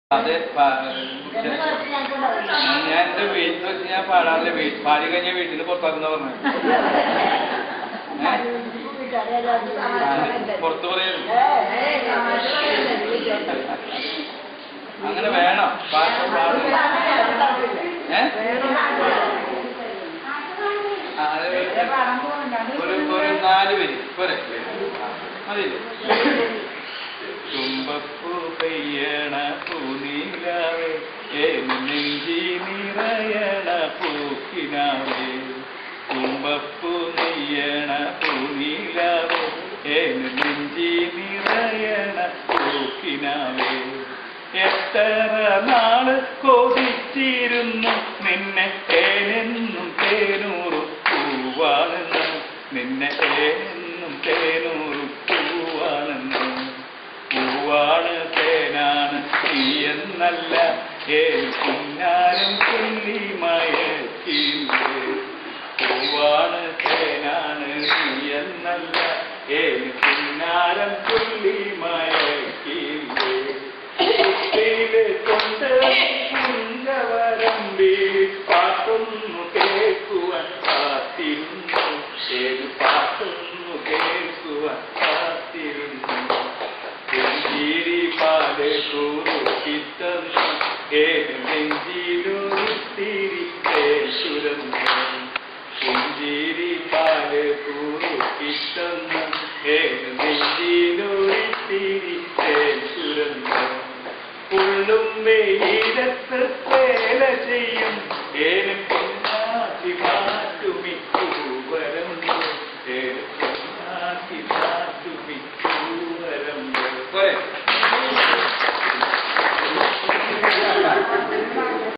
അത് ഞാൻ എന്റെ വീട്ടിൽ വെച്ച് ഞാൻ പാടാറില്ല വീട്ടിൽ പാടി കഴിഞ്ഞ വീട്ടിൽ നിന്ന് പുറത്താക്കുന്ന പറഞ്ഞു പുറത്ത് പറയുന്നു അങ്ങനെ വേണം പാട്ട് പാടും ഏ ആ, അത് ഒരു ഒരു നാല് പേര് പോരെ മതിയില്ലേ തുമ്പപ്പൂ പെയ്യണ പൂനീലാവേ ഏന് നെഞ്ചി നിറയണ പൂക്കിനാവേ തുമ്പപ്പൂ നെയ്യണ പൂനീലാവേ ഏന് നെഞ്ചി നിറയണ പൂക്കിനാവേ എത്ര നാള് കൊതിച്ചിരുന്നു നിന്നെ ഏനെന്നും തേനൂറും പൂവാണെന്ന് നിന്നെ ഏനെന്നും തേനൂറും പൂവാണെന്ന് പൂവാണ് തേനാണ് നീ എന്നല്ല ഏത് പുന്നാരം ചൊല്ലി മയക്കില്ലേ പൂവാണ് തേനാണ് നീ എന്നല്ല ഏത് പുന്നാരം ചൊല്ലി മയക്കില്ലേ കുട്ടിയിലെ കൊണ്ട് കുഞ്ഞവരമ്പിൽ പാട്ടൊന്നു കേൾക്കുവാൻ കാത്തിരുന്നു ഏത് പാട്ടൊന്നു കേൾക്കുവാൻ കാത്തിരുന്നു നെഞ്ചിരി പാല് കൂറുക്കിത്തന്നു ഏത് നെഞ്ചിലൊരുത്തിരി സുരന്നു നെഞ്ചിരി പാല് കൂറുക്കിത്തന്നു ഏത് നെഞ്ചിലൊരുത്തിരി സുരന്നു ഉള്ളും വെയിലത്ത് വേല ചെയ്യും ഏനും പിന്നാശിമാ